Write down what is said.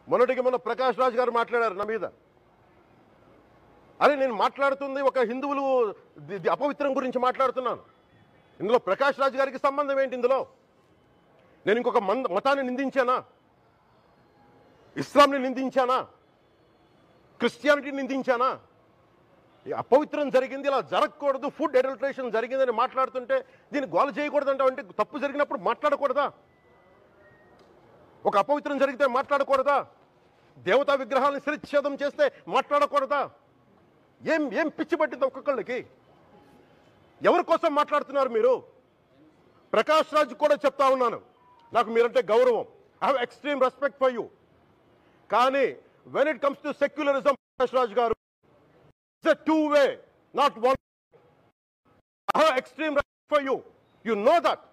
మొన్నటికి మొన్న ప్రకాష్ రాజ్ గారు మాట్లాడారు నా మీద అరే నేను మాట్లాడుతుంది ఒక హిందువులు ది- ది అపవిత్రం గురించి మాట్లాడుతున్నాను ఇందులో ప్రకాష్ రాజ్ గారికి సంబంధం ఏంటి ఇందులో నేను ఇంకొక మంద మతాన్ని నిందించానా ఇస్లాంని నిందించానా క్రిస్టియానిటీని నిందించానా ఈ అపవిత్రం జరిగింది ఇలా జరగకూడదు ఫుడ్ అడల్ట్రేషన్ జరిగిందని మాట్లాడుతుంటే దీన్ని గోల చేయకూడదు అంటే తప్పు జరిగినప్పుడు మాట్లాడకూడదా ఒక అపవిత్రం జరిగితే మాట్లాడకూడదా దేవతా విగ్రహాలను శిరచ్ఛేదం చేస్తే మాట్లాడకూడదా ఏం ఏం పిచ్చి పట్టింది ఒక్కొక్కళ్ళకి ఎవరి కోసం మాట్లాడుతున్నారు మీరు ప్రకాష్ రాజ్ కూడా చెప్తా ఉన్నాను నాకు మీరంటే గౌరవం I have extreme respect for you కానీ when it comes to secularism Prakash Raj garu it's two way not one I have extreme respect for you you know that